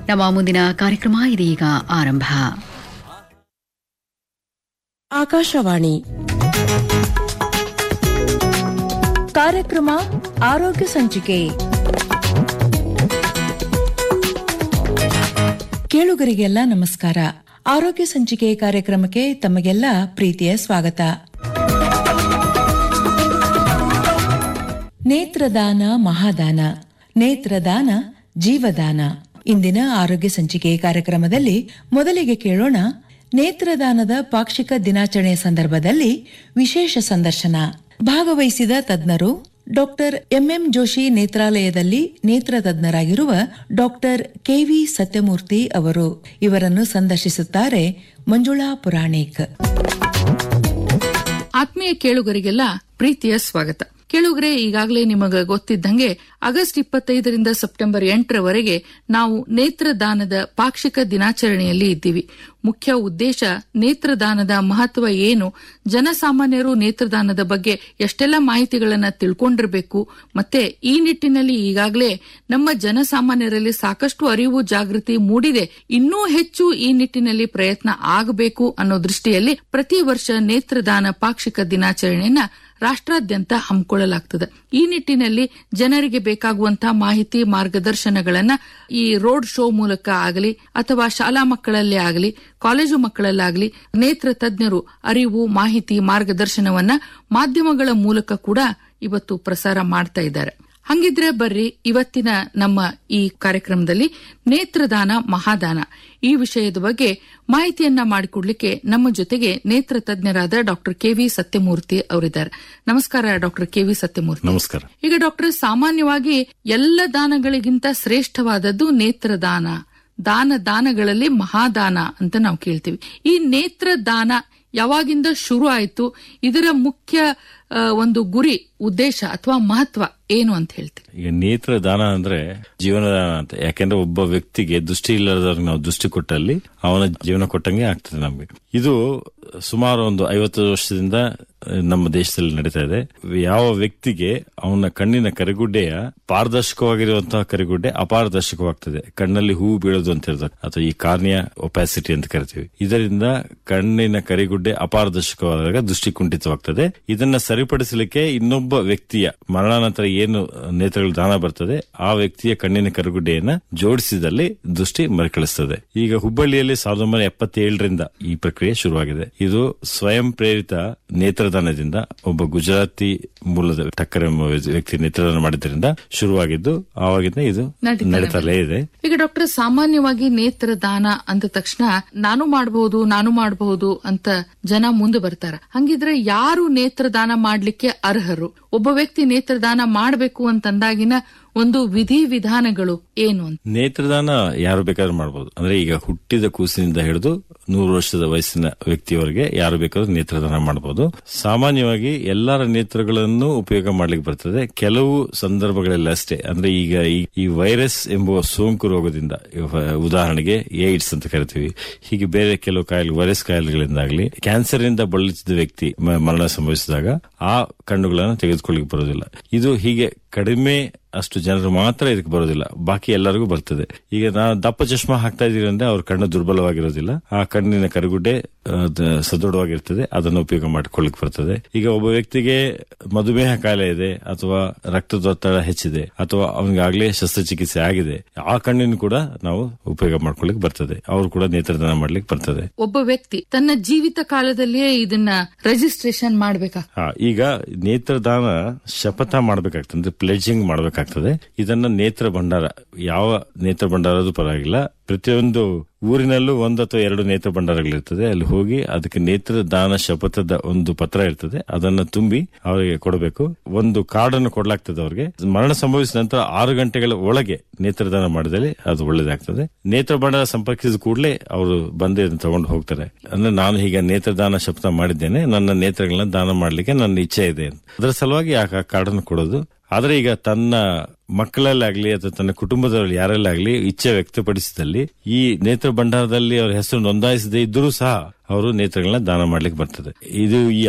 ನಮ್ಮ ಮುಂದಿನ ಕಾರ್ಯಕ್ರಮ ಇದೀಗ ಆರಂಭ ಆಕಾಶವಾಣಿ ಕಾರ್ಯಕ್ರಮ ಆರೋಗ್ಯ ಸಂಚಿಕೆ ಕೇಳುಗರಿಗೆಲ್ಲ ನಮಸ್ಕಾರ ಆರೋಗ್ಯ ಸಂಚಿಕೆ ಕಾರ್ಯಕ್ರಮಕ್ಕೆ ತಮಗೆಲ್ಲ ಪ್ರೀತಿಯ ಸ್ವಾಗತ ನೇತ್ರದಾನ ಮಹಾದಾನ ನೇತ್ರದಾನ ಜೀವದಾನ ಇಂದಿನ ಆರೋಗ್ಯ ಸಂಚಿಕೆ ಕಾರ್ಯಕ್ರಮದಲ್ಲಿ ಮೊದಲಿಗೆ ಕೇಳೋಣ ನೇತ್ರದಾನದ ಪಾಕ್ಷಿಕ ದಿನಾಚರಣೆಯ ಸಂದರ್ಭದಲ್ಲಿ ವಿಶೇಷ ಸಂದರ್ಶನ ಭಾಗವಹಿಸಿದ ತಜ್ಞರು ಡಾಕ್ಟರ್ ಎಂಎಂ ಜೋಶಿ ನೇತ್ರಾಲಯದಲ್ಲಿ ನೇತ್ರ ತಜ್ಞರಾಗಿರುವ ಡಾಕ್ಟರ್ ಕೆವಿ ಸತ್ಯಮೂರ್ತಿ ಅವರು ಇವರನ್ನು ಸಂದರ್ಶಿಸುತ್ತಾರೆ ಮಂಜುಳಾ ಪುರಾಣಿಕ್ ಆತ್ಮೀಯ ಕೇಳುಗರಿಗೆಲ್ಲ ಪ್ರೀತಿಯ ಸ್ವಾಗತ ಕೇಳುಗರೆ ಈಗಾಗಲೇ ನಿಮಗೆ ಗೊತ್ತಿದ್ದಂಗೆ ಆಗಸ್ಟ್ ಇಪ್ಪತ್ತೈದರಿಂದ ಸೆಪ್ಟೆಂಬರ್ ಎಂಟರವರೆಗೆ ನಾವು ನೇತ್ರದಾನದ ಪಾಕ್ಷಿಕ ದಿನಾಚರಣೆಯಲ್ಲಿ ಇದ್ದೀವಿ ಮುಖ್ಯ ಉದ್ದೇಶ ನೇತ್ರದಾನದ ಮಹತ್ವ ಏನು ಜನಸಾಮಾನ್ಯರು ನೇತ್ರದಾನದ ಬಗ್ಗೆ ಎಷ್ಟೆಲ್ಲ ಮಾಹಿತಿಗಳನ್ನ ತಿಳ್ಕೊಂಡಿರಬೇಕು ಮತ್ತೆ ಈ ನಿಟ್ಟಿನಲ್ಲಿ ಈಗಾಗಲೇ ನಮ್ಮ ಜನಸಾಮಾನ್ಯರಲ್ಲಿ ಸಾಕಷ್ಟು ಅರಿವು ಜಾಗೃತಿ ಮೂಡಿದೆ ಇನ್ನೂ ಹೆಚ್ಚು ಈ ನಿಟ್ಟಿನಲ್ಲಿ ಪ್ರಯತ್ನ ಆಗಬೇಕು ಅನ್ನೋ ದೃಷ್ಟಿಯಲ್ಲಿ ಪ್ರತಿ ವರ್ಷ ನೇತ್ರದಾನ ಪಾಕ್ಷಿಕ ದಿನಾಚರಣೆಯನ್ನ ರಾಷ್ಟ್ರಾದ್ಯಂತ ಹಮ್ಮಿಕೊಳ್ಳಲಾಗ್ತದೆ ಈ ನಿಟ್ಟಿನಲ್ಲಿ ಜನರಿಗೆ ಬೇಕಾಗುವಂತಹ ಮಾಹಿತಿ ಮಾರ್ಗದರ್ಶನಗಳನ್ನ ಈ ರೋಡ್ ಶೋ ಮೂಲಕ ಆಗಲಿ ಅಥವಾ ಶಾಲಾ ಮಕ್ಕಳಲ್ಲೇ ಆಗಲಿ ಕಾಲೇಜು ಮಕ್ಕಳಲ್ಲಾಗಲಿ ನೇತ್ರ ತಜ್ಞರು ಅರಿವು ಮಾಹಿತಿ ಮಾರ್ಗದರ್ಶನವನ್ನ ಮಾಧ್ಯಮಗಳ ಮೂಲಕ ಕೂಡ ಇವತ್ತು ಪ್ರಸಾರ ಮಾಡ್ತಾ ಇದ್ದಾರೆ ಹಂಗಿದ್ರೆ ಬರ್ರಿ ಇವತ್ತಿನ ನಮ್ಮ ಈ ಕಾರ್ಯಕ್ರಮದಲ್ಲಿ ನೇತ್ರದಾನ ಮಹಾದಾನ ಈ ವಿಷಯದ ಬಗ್ಗೆ ಮಾಹಿತಿಯನ್ನ ಮಾಡಿಕೊಡ್ಲಿಕ್ಕೆ ನಮ್ಮ ಜೊತೆಗೆ ನೇತ್ರ ತಜ್ಞರಾದ ಡಾಕ್ಟರ್ ಕೆವಿ ಸತ್ಯಮೂರ್ತಿ ಅವರಿದ್ದಾರೆ ನಮಸ್ಕಾರ ಡಾಕ್ಟರ್ ಕೆವಿ ಸತ್ಯಮೂರ್ತಿ ನಮಸ್ಕಾರ ಈಗ ಡಾಕ್ಟರ್ ಸಾಮಾನ್ಯವಾಗಿ ಎಲ್ಲ ದಾನಗಳಿಗಿಂತ ಶ್ರೇಷ್ಠವಾದದ್ದು ನೇತ್ರದಾನ ದಾನ ದಾನಗಳಲ್ಲಿ ಮಹಾದಾನ ಅಂತ ನಾವು ಕೇಳ್ತೀವಿ ಈ ನೇತ್ರದಾನ ಯಾವಾಗಿಂದ ಶುರು ಆಯ್ತು ಇದರ ಮುಖ್ಯ ಆ, ಒಂದು ಗುರಿ ಉದ್ದೇಶ ಅಥವಾ ಮಹತ್ವ ಏನು ಅಂತ ಹೇಳ್ತೀವಿ ಈಗ ನೇತ್ರ ದಾನ ಅಂದ್ರೆ ಜೀವನದಾನ ಅಂತ ಯಾಕೆಂದ್ರೆ ಒಬ್ಬ ವ್ಯಕ್ತಿಗೆ ದೃಷ್ಟಿ ಇಲ್ಲದವ್ರಿಗೆ ನಾವು ದೃಷ್ಟಿ ಕೊಟ್ಟಲ್ಲಿ ಅವನ ಜೀವನ ಕೊಟ್ಟಂಗೆ ಆಗ್ತದೆ ನಮ್ಗೆ ಇದು ಸುಮಾರು ಒಂದು ಐವತ್ತು ವರ್ಷದಿಂದ ಆ, ನಮ್ಮ ದೇಶದಲ್ಲಿ ನಡೀತಾ ಇದೆ ಯಾವ ವ್ಯಕ್ತಿಗೆ ಅವನ ಕಣ್ಣಿನ ಕರಿಗುಡ್ಡೆಯ ಪಾರದರ್ಶಕವಾಗಿರುವಂತಹ ಕರಿಗುಡ್ಡೆ ಅಪಾರದರ್ಶಕವಾಗ್ತದೆ ಕಣ್ಣಲ್ಲಿ ಹೂವು ಬೀಳೋದು ಅಂತ ಹೇಳ್ತಾರೆ ಅಥವಾ ಈ ಕಾರ್ನಿಯ ಒಪಾಸಿಟಿ ಅಂತ ಕರಿತೀವಿ ಇದರಿಂದ ಕಣ್ಣಿನ ಕರಿಗುಡ್ಡೆ ಅಪಾರದರ್ಶಕವಾದಾಗ ದೃಷ್ಟಿ ಕುಂಠಿತವಾಗ್ತದೆ ಇದನ್ನ ಸರಿಪಡಿಸಲಿಕ್ಕೆ ಇನ್ನೊಬ್ಬ ವ್ಯಕ್ತಿಯ ಮರಣಾನಂತರ ಏನು ನೇತ್ರಗಳು ದಾನ ಬರ್ತದೆ ಆ ವ್ಯಕ್ತಿಯ ಕಣ್ಣಿನ ಕರುಗುಡ್ಡೆಯನ್ನ ಜೋಡಿಸಿದಲ್ಲಿ ದೃಷ್ಟಿ ಮರುಕಳಿಸ್ತದೆ ಈಗ ಹುಬ್ಬಳ್ಳಿಯಲ್ಲಿ ಸಾವಿರದ ಒಂಬೈನೂರ ಎಪ್ಪತ್ತೇಳರಿಂದ ಈ ಪ್ರಕ್ರಿಯೆ ಶುರುವಾಗಿದೆ ಇದು ಸ್ವಯಂ ಪ್ರೇರಿತ ನೇತ್ರದಾನದಿಂದ ಒಬ್ಬ ಗುಜರಾತಿ ಮೂಲದ ಟಕ್ಕರ್ ಎಂಬ ವ್ಯಕ್ತಿ ನೇತ್ರದಾನ ಮಾಡಿದ್ರಿಂದ ಶುರುವಾಗಿದ್ದು ಆವಾಗಿಂದ ಇದು ನಡೀತಾನೆ ನಡೀತಲೇ ಇದೆ ಈಗ ಡಾಕ್ಟರ್ ಸಾಮಾನ್ಯವಾಗಿ ನೇತ್ರದಾನ ಅಂದ ತಕ್ಷಣ ನಾನು ಮಾಡಬಹುದು ನಾನು ಮಾಡಬಹುದು ಅಂತ ಜನ ಮುಂದೆ ಬರ್ತಾರ ಹಂಗಿದ್ರೆ ಯಾರು ನೇತ್ರದಾನ ಮಾಡ್ಲಿಕ್ಕೆ ಅರ್ಹರು ಒಬ್ಬ ವ್ಯಕ್ತಿ ನೇತ್ರದಾನ ಮಾಡಬೇಕು ಅಂತಂದಾಗಿನ ಒಂದು ವಿಧಿ ವಿಧಾನಗಳು ಏನು ಅಂತ ನೇತ್ರದಾನ ಯಾರು ಬೇಕಾದ್ರೂ ಮಾಡಬಹುದು ಅಂದ್ರೆ ಈಗ ಹುಟ್ಟಿದ ಕೂಸಿನಿಂದ ಹಿಡಿದು ನೂರು ವರ್ಷದ ವಯಸ್ಸಿನ ವ್ಯಕ್ತಿಯವರೆಗೆ ಯಾರು ಬೇಕಾದ್ರೂ ನೇತ್ರದಾನ ಮಾಡಬಹುದು ಸಾಮಾನ್ಯವಾಗಿ ಎಲ್ಲರ ನೇತ್ರಗಳನ್ನು ಉಪಯೋಗ ಮಾಡ್ಲಿಕ್ಕೆ ಬರ್ತದೆ ಕೆಲವು ಸಂದರ್ಭಗಳಲ್ಲಿ ಅಷ್ಟೇ ಅಂದ್ರೆ ಈಗ ಈ- ಈ ವೈರಸ್ ಎಂಬುವ ಸೋಂಕು ರೋಗದಿಂದ ಇವ- ಉದಾಹರಣೆಗೆ ಏಡ್ಸ್ ಅಂತ ಕರಿತೀವಿ ಹೀಗೆ ಬೇರೆ ಕೆಲವು ಕಾಯಿಲೆ ವೈರಸ್ ಕಾಯಿಲೆಗಳಿಂದಾಗಲಿ ಕ್ಯಾನ್ಸರ್ ಇಂದ ಬಳಲಿಸಿದ ವ್ಯಕ್ತಿ ಮ- ಮರಣ ಸಂಭವಿಸಿದಾಗ ಆ ಕಣ್ಣುಗಳನ್ನು ತೆಗೆದುಕೊಳ್ಳಿಕ್ಕೆ ಬರೋದಿಲ್ಲ ಇದು ಹೀಗೆ ಕಡಿಮೆ ಅಷ್ಟು ಜನರು ಮಾತ್ರ ಇದಕ್ಕೆ ಬರೋದಿಲ್ಲ ಬಾಕಿ ಎಲ್ಲರಿಗೂ ಬರ್ತದೆ ಈಗ ನಾವು ದಪ್ಪ ಚಶ್ಮಾ ಹಾಕ್ತಾ ಇದೀವಿ ಅಂದ್ರೆ ಅವ್ರ ಕಣ್ಣು ದುರ್ಬಲವಾಗಿರೋದಿಲ್ಲ ಆ ಕಣ್ಣಿನ ಕರುಗುಡ್ಡೆ ಆ, ದ- ಸದೃಢವಾಗಿರ್ತದೆ ಅದನ್ನು ಉಪಯೋಗ ಮಾಡಿಕೊಳ್ಳಿಕ್ ಬರ್ತದೆ ಈಗ ಒಬ್ಬ ವ್ಯಕ್ತಿಗೆ ಮಧುಮೇಹ ಕಾಯಿಲೆ ಇದೆ ಅಥವಾ ರಕ್ತದೊತ್ತಡ ಹೆಚ್ಚಿದೆ ಅಥವಾ ಅವನಿಗಾಗ್ಲೇ ಶಸ್ತ್ರಚಿಕಿತ್ಸೆ ಆಗಿದೆ ಆ ಕಣ್ಣಿನ ಕೂಡ ನಾವು ಉಪಯೋಗ ಮಾಡ್ಕೊಳ್ಳಿಕ್ ಬರ್ತದೆ ಅವರು ಕೂಡ ನೇತ್ರದಾನ ಮಾಡ್ಲಿಕ್ಕೆ ಬರ್ತದೆ ಒಬ್ಬ ವ್ಯಕ್ತಿ ತನ್ನ ಜೀವಿತ ಕಾಲದಲ್ಲಿಯೇ ಇದನ್ನ ರಿಜಿಸ್ಟ್ರೇಷನ್ ಮಾಡ್ಬೇಕಾ ಹಾ ಈಗ ನೇತ್ರದಾನ ಶಪಥ ಮಾಡ್ಬೇಕಾಗ್ತದೆ ಅಂದ್ರೆ ಪ್ಲೆಡ್ಜಿಂಗ್ ಮಾಡ್ಬೇಕಾಗ್ತದೆ ಇದನ್ನ ನೇತ್ರ ಭಂಡಾರ ಯಾವ ನೇತ್ರ ಭಂಡಾರದು ಪರವಾಗಿಲ್ಲ ಪ್ರತಿಯೊಂದು ಊರಿನಲ್ಲೂ ಒಂದು ಅಥವಾ ಎರಡು ನೇತ್ರ ಭಂಡಾರಗಳಿರ್ತದೆ ಅಲ್ಲಿ ಹೋಗಿ ಅದಕ್ಕೆ ನೇತ್ರ ದಾನ ಶಪಥದ ಒಂದು ಪತ್ರ ಇರ್ತದೆ ಅದನ್ನ ತುಂಬಿ ಅವರಿಗೆ ಕೊಡಬೇಕು ಒಂದು ಕಾರ್ಡ್ ಅನ್ನು ಕೊಡ್ಲಾಗ್ತದೆ ಅವ್ರಿಗೆ ಮರಣ ಸಂಭವಿಸಿದ ನಂತರ ಆರು ಗಂಟೆಗಳ ಒಳಗೆ ನೇತ್ರದಾನ ಮಾಡಿದಲ್ಲಿ ಅದು ಒಳ್ಳೇದಾಗ್ತದೆ ನೇತ್ರ ಭಂಡಾರ ಸಂಪರ್ಕಿಸಿದ ಕೂಡಲೇ ಅವರು ಬಂದು ಇದನ್ನ ತಗೊಂಡು ಹೋಗ್ತಾರೆ ಅಂದ್ರೆ ನಾನು ಈಗ ನೇತ್ರದಾನ ಶಪಥ ಮಾಡಿದ್ದೇನೆ ನನ್ನ ನೇತ್ರಗಳನ್ನ ದಾನ ಮಾಡ್ಲಿಕ್ಕೆ ನನ್ನ ಇಚ್ಛೆ ಇದೆ ಅಂತ. ಅದರ ಸಲುವಾಗಿ ಆ ಕಾರ್ಡ್ ಅನ್ನು ಕೊಡೋದು ಆದ್ರೆ ಈಗ ತನ್ನ ಮಕ್ಕಳಲ್ಲಾಗ್ಲಿ ಅಥವಾ ತನ್ನ ಕುಟುಂಬದವರಲ್ಲಿ ಯಾರಲ್ಲಾಗ್ಲಿ ಇಚ್ಛೆ ವ್ಯಕ್ತಪಡಿಸಿದಲ್ಲಿ ಈ ನೇತ್ರ ಭಂಡಾರದಲ್ಲಿ ಅವರ ಹೆಸರು ನೋಂದಾಯಿಸದೇ ಇದ್ರೂ ಸಹ ಅವರು ನೇತ್ರಗಳನ್ನ ದಾನ ಮಾಡ್ಲಿಕ್ಕೆ ಬರ್ತದೆ ಇದು ಈ